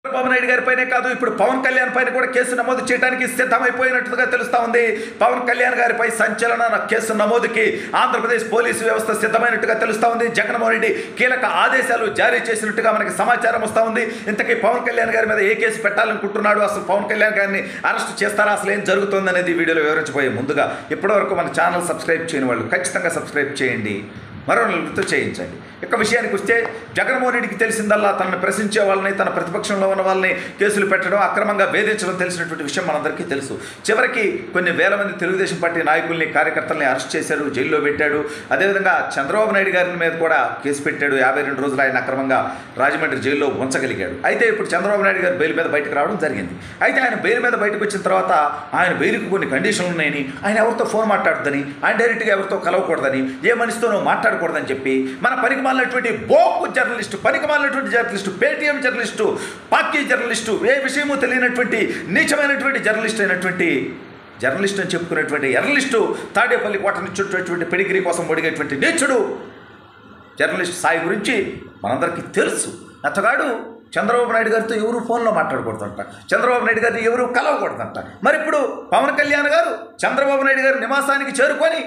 చంద్రబాబు నాయుడు గారి పైనే కాదు ఇప్పుడు పవన్ కళ్యాణ్ పైన కూడా కేసు నమోదు చేయడానికి సిద్ధమైపోయినట్టుగా తెలుస్తా ఉంది పవన్ కళ్యాణ్ గారిపై సంచలన కేసు నమోదుకి ఆంధ్రప్రదేశ్ పోలీసు వ్యవస్థ సిద్ధమైనట్టుగా తెలుస్తా ఉంది జగన్మోహన్ రెడ్డి కీలక ఆదేశాలు జారీ చేసినట్టుగా మనకి సమాచారం వస్తా ఉంది ఇంతకీ పవన్ కళ్యాణ్ గారి మీద ఏ కేసు పెట్టాలనుకుంటున్నాడు అసలు పవన్ కళ్యాణ్ గారిని అరెస్ట్ చేస్తారా అసలు ఏం జరుగుతుంది అనేది వీడియోలో వివరించబోయే ముందుగా ఇప్పటివరకు మన ఛానల్ సబ్స్క్రైబ్ చేయని వాళ్ళు ఖచ్చితంగా సబ్స్క్రైబ్ చేయండి మరో నలుగురితో చేయించండి ఇక విషయానికి వస్తే జగన్మోహన్ రెడ్డికి తెలిసిందల్లా తనను ప్రశ్నించే వాళ్ళని తన ప్రతిపక్షంలో ఉన్న వాళ్ళని కేసులు పెట్టడం అక్రమంగా వేధించడం తెలిసినటువంటి విషయం మనందరికీ తెలుసు చివరికి కొన్ని వేల మంది తెలుగుదేశం పార్టీ నాయకుల్ని కార్యకర్తల్ని అరెస్ట్ చేశారు జైల్లో పెట్టాడు అదేవిధంగా చంద్రబాబు నాయుడు గారి మీద కూడా కేసు పెట్టాడు యాభై రెండు రోజులు ఆయన అక్రమంగా రాజమండ్రి జైల్లో ఉంచగలిగాడు అయితే ఇప్పుడు చంద్రబాబు నాయుడు గారు బెయిల్ మీద బయటకు రావడం జరిగింది అయితే ఆయన బెయిల్ మీద బయటకు వచ్చిన తర్వాత ఆయన బెయిల్కి కొన్ని కండిషన్లు ఉన్నాయని ఆయన ఎవరితో ఫోన్ మాట్లాడదని ఆయన డైరెక్ట్గా ఎవరితో కలవకూడదని ఏ మనిషితోనూ మాట్లాడకూడదని చెప్పి మన పనికి మాలినటువంటి బోకు జర్నలిస్టు పనికి మాలినటువంటి journalist Paytm journalist party journalist ఏ విషయమూ తెలియనటువంటి నీచమైనటువంటి జర్నలిస్ట్ అయినటువంటి జర్నలిస్ట్ అని చెప్పుకునేటువంటి ఎర్నలిస్టు తాడేపల్లి కోట నుంచి పెడిగిరి కోసం ఒడిగేటువంటి నీచుడు జర్నలిస్ట్ సాయి గురించి మనందరికీ తెలుసు అతగాడు చంద్రబాబు నాయుడు గారితో ఎవరు ఫోన్లో మాట్లాడకూడదంట చంద్రబాబు నాయుడు గారిని ఎవరు కలవకూడదంట మరి ఇప్పుడు పవన్ కళ్యాణ్ గారు చంద్రబాబు నాయుడు గారి నివాసానికి చేరుకొని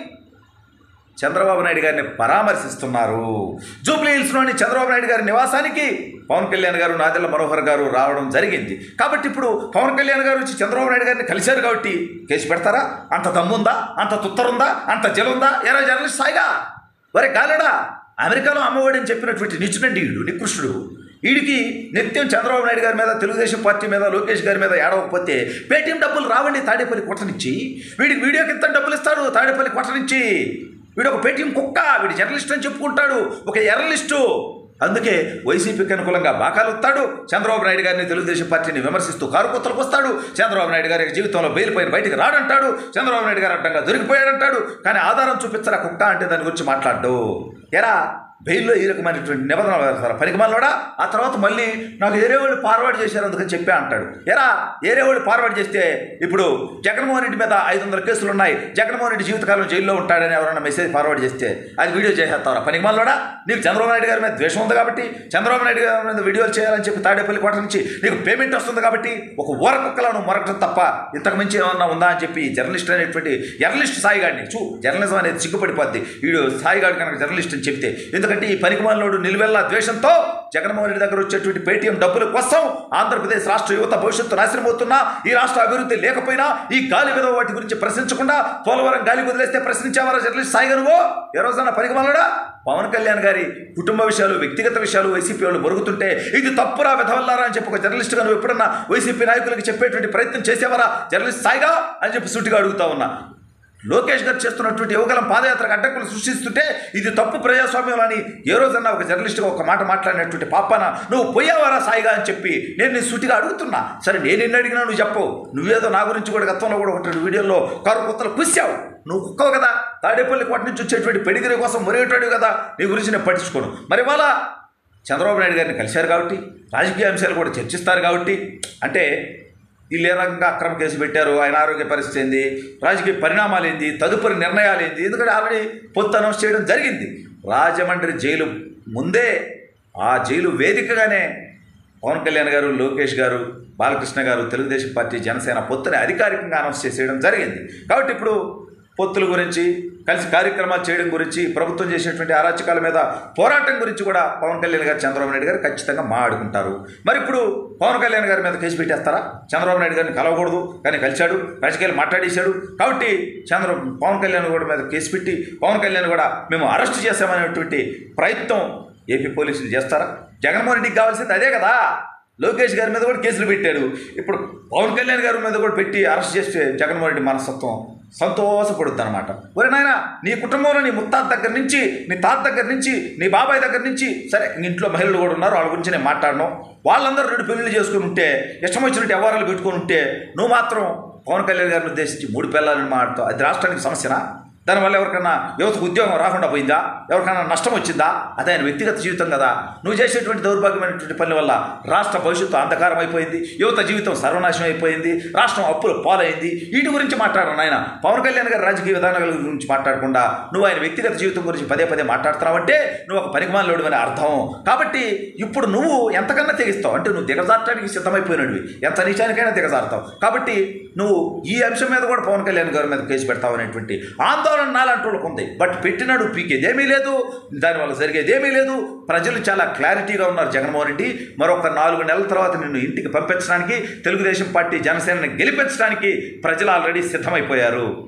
చంద్రబాబు నాయుడు గారిని పరామర్శిస్తున్నారు జూబ్లీ హిల్స్లోని చంద్రబాబు నాయుడు గారి నివాసానికి పవన్ కళ్యాణ్ గారు నాదెళ్ల మనోహర్ గారు రావడం జరిగింది కాబట్టి ఇప్పుడు పవన్ కళ్యాణ్ గారు వచ్చి చంద్రబాబు నాయుడు గారిని కలిశారు కాబట్టి కేసు పెడతారా అంత దమ్ముందా అంత తుత్తరుందా అంత జలుందా ఎరా జర్నలిస్ట్ సాయిగా వరే గాలడా అమెరికాలో అమ్మఒడి అని చెప్పినటువంటి నిచ్చునండి వీడు నికృష్టుడు వీడికి నిత్యం చంద్రబాబు నాయుడు గారి మీద తెలుగుదేశం పార్టీ మీద లోకేష్ గారి మీద ఏడవకపోతే పేటీఎం డబ్బులు రావండి తాడేపల్లి కొట్టనిచ్చి వీడికి వీడియోకి ఇంత డబ్బులు ఇస్తాడు తాడేపల్లి కొట్టనిచ్చి వీడు ఒక పేటీఎం కుక్క వీడు జర్నలిస్ట్ అని చెప్పుకుంటాడు ఒక ఎర్రలిస్టు అందుకే వైసీపీకి అనుకూలంగా బాకాలు వస్తాడు చంద్రబాబు నాయుడు గారిని తెలుగుదేశం పార్టీని విమర్శిస్తూ కారు కొత్తలకు వస్తాడు చంద్రబాబు నాయుడు గారి జీవితంలో బెయిల్ పైన బయటికి రాడంటాడు చంద్రబాబు నాయుడు గారు అడ్డంగా దొరికిపోయాడంటాడు కానీ ఆధారం చూపించరా కుక్క అంటే దాని గురించి మాట్లాడు ఎరా బెయిల్లో ఈ రకమైనటువంటి నిబంధనలు వేస్తారు పనికి మళ్ళీ ఆ తర్వాత మళ్ళీ నాకు ఏరే వాళ్ళు ఫార్వర్డ్ చేశారు అందుకని చెప్పా అంటాడు ఎరా ఏరే వాళ్ళు ఫార్వర్డ్ చేస్తే ఇప్పుడు జగన్మోహన్ రెడ్డి మీద ఐదు వందల కేసులు ఉన్నాయి జగన్మోహన్ రెడ్డి జీవితకాలం జైల్లో ఉంటాడని ఎవరైనా మెసేజ్ ఫార్వర్డ్ చేస్తే అది వీడియో చేసేస్తారా పనికి మళ్ళీ నీకు చంద్రబాబు నాయుడు గారి మీద ద్వేషం ఉంది కాబట్టి చంద్రబాబు నాయుడు గారి మీద వీడియోలు చేయాలని చెప్పి తాడేపల్లి కోట నుంచి నీకు పేమెంట్ వస్తుంది కాబట్టి ఒక ఊర కుక్కలను మొరకటం తప్ప ఇంతకు మించి ఏమన్నా ఉందా అని చెప్పి జర్నలిస్ట్ అనేటువంటి జర్నలిస్ట్ సాయిగాడిని చూ జర్నలిజం అనేది సిగ్గుపడిపోద్ది వీడు సాయిగాడు కనుక జర్నలిస్ట్ అని చెప్తే ఎందుకంటే ఈ పనికిమాలినోడు నిలువెల్లా ద్వేషంతో జగన్మోహన్ రెడ్డి దగ్గర వచ్చేటువంటి పేటీఎం డబ్బుల కోసం ఆంధ్రప్రదేశ్ రాష్ట్ర యువత భవిష్యత్తు నాశనం అవుతున్నా ఈ రాష్ట్ర అభివృద్ధి లేకపోయినా ఈ గాలి మీద వాటి గురించి ప్రశ్నించకుండా పోలవరం గాలి వదిలేస్తే ప్రశ్నించేవారా జర్నలిస్ట్ సాయిగా నువ్వు ఏ రోజన్నా పనికిమాలడా పవన్ కళ్యాణ్ గారి కుటుంబ విషయాలు వ్యక్తిగత విషయాలు వైసీపీ వాళ్ళు మొరుగుతుంటే ఇది తప్పురా విధవల్లారా అని చెప్పి ఒక జర్నలిస్ట్గా నువ్వు ఎప్పుడన్నా వైసీపీ నాయకులకి చెప్పేటువంటి ప్రయత్నం చేసేవారా జర్నలిస్ట్ సాయిగా అని చెప్పి సూటిగా అడుగుతా ఉన్నా లోకేష్ గారు చేస్తున్నటువంటి యువగలం పాదయాత్రకు అడ్డంకులు సృష్టిస్తుంటే ఇది తప్పు ప్రజాస్వామ్యం అని ఏ రోజన్నా ఒక జర్నలిస్ట్గా ఒక మాట మాట్లాడినటువంటి పాపన నువ్వు పోయావారా సాయిగా అని చెప్పి నేను నీ సూటిగా అడుగుతున్నా సరే నేను ఎన్ని అడిగినా నువ్వు చెప్పవు నువ్వేదో నా గురించి కూడా గతంలో కూడా ఒకటి వీడియోలో కారు కుత్తలు కుచ్చావు నువ్వు కుక్కవు కదా తాడేపల్లి కోట నుంచి వచ్చేటువంటి పెడిగిరి కోసం మొరిగేటాడు కదా నీ గురించి నేను పట్టించుకోను మరి వాళ్ళ చంద్రబాబు నాయుడు గారిని కలిశారు కాబట్టి రాజకీయ అంశాలు కూడా చర్చిస్తారు కాబట్టి అంటే వీళ్ళు ఏ రకంగా అక్రమ కేసు పెట్టారు ఆయన ఆరోగ్య పరిస్థితి ఏంది రాజకీయ పరిణామాలు ఏంది తదుపరి నిర్ణయాలు ఏంది ఎందుకంటే ఆల్రెడీ పొత్తు అనౌన్స్ చేయడం జరిగింది రాజమండ్రి జైలు ముందే ఆ జైలు వేదికగానే పవన్ కళ్యాణ్ గారు లోకేష్ గారు బాలకృష్ణ గారు తెలుగుదేశం పార్టీ జనసేన పొత్తుని అధికారికంగా అనౌన్స్ చేసేయడం జరిగింది కాబట్టి ఇప్పుడు పొత్తుల గురించి కలిసి కార్యక్రమాలు చేయడం గురించి ప్రభుత్వం చేసేటువంటి అరాచకాల మీద పోరాటం గురించి కూడా పవన్ కళ్యాణ్ గారు చంద్రబాబు నాయుడు గారు ఖచ్చితంగా మాట్లాడుకుంటారు మరి ఇప్పుడు పవన్ కళ్యాణ్ గారి మీద కేసు పెట్టేస్తారా చంద్రబాబు నాయుడు గారిని కలవకూడదు కానీ కలిశాడు రాజకీయాలు మాట్లాడేశాడు కాబట్టి చంద్ర పవన్ కళ్యాణ్ కూడా మీద కేసు పెట్టి పవన్ కళ్యాణ్ కూడా మేము అరెస్ట్ చేశామనేటువంటి ప్రయత్నం ఏపీ పోలీసులు చేస్తారా జగన్మోహన్ రెడ్డికి కావాల్సింది అదే కదా లోకేష్ గారి మీద కూడా కేసులు పెట్టారు ఇప్పుడు పవన్ కళ్యాణ్ గారి మీద కూడా పెట్టి అరెస్ట్ చేస్తే జగన్మోహన్ రెడ్డి మనస్తత్వం సంతోషపడుద్ది అనమాట ఒరే నాయన నీ కుటుంబంలో నీ ముత్తాత దగ్గర నుంచి నీ తాత దగ్గర నుంచి నీ బాబాయ్ దగ్గర నుంచి సరే నీ ఇంట్లో మహిళలు కూడా ఉన్నారు వాళ్ళ గురించి నేను మాట్లాడను వాళ్ళందరూ రెండు పెళ్లిళ్ళు చేసుకుని ఉంటే ఇష్టం వచ్చినట్టు వ్యవహారాలు పెట్టుకొని ఉంటే నువ్వు మాత్రం పవన్ కళ్యాణ్ గారిని ఉద్దేశించి మూడు పిల్లలని మాట్లాడుతావు అది రాష్ట్రానికి సమస్యనా దానివల్ల ఎవరికైనా యువతకు ఉద్యోగం రాకుండా పోయిందా ఎవరికైనా నష్టం వచ్చిందా అది ఆయన వ్యక్తిగత జీవితం కదా నువ్వు చేసేటువంటి దౌర్భాగ్యమైనటువంటి పనుల వల్ల రాష్ట్ర భవిష్యత్తు అంధకారం అయిపోయింది యువత జీవితం సర్వనాశనం అయిపోయింది రాష్ట్రం అప్పుల పాలైంది వీటి గురించి మాట్లాడను ఆయన పవన్ కళ్యాణ్ గారి రాజకీయ విధానాల గురించి మాట్లాడకుండా నువ్వు ఆయన వ్యక్తిగత జీవితం గురించి పదే పదే మాట్లాడుతున్నావంటే నువ్వు ఒక పనికిమాలోడు అని అర్థం కాబట్టి ఇప్పుడు నువ్వు ఎంతకన్నా తెగిస్తావు అంటే నువ్వు దిగజారటానికి సిద్ధమైపోయినవి ఎంత నీచానికైనా దిగజారుతావు కాబట్టి నువ్వు ఈ అంశం మీద కూడా పవన్ కళ్యాణ్ గారి మీద కేసు పెడతావు అనేటువంటి ఆందోళన నాలంటి వాళ్ళకు ఉంది బట్ పెట్టినాడు పీకేదేమీ లేదు దానివల్ల జరిగేదేమీ లేదు ప్రజలు చాలా క్లారిటీగా ఉన్నారు జగన్మోహన్ రెడ్డి మరొక నాలుగు నెలల తర్వాత నిన్ను ఇంటికి పంపించడానికి తెలుగుదేశం పార్టీ జనసేనని గెలిపించడానికి ప్రజలు ఆల్రెడీ సిద్ధమైపోయారు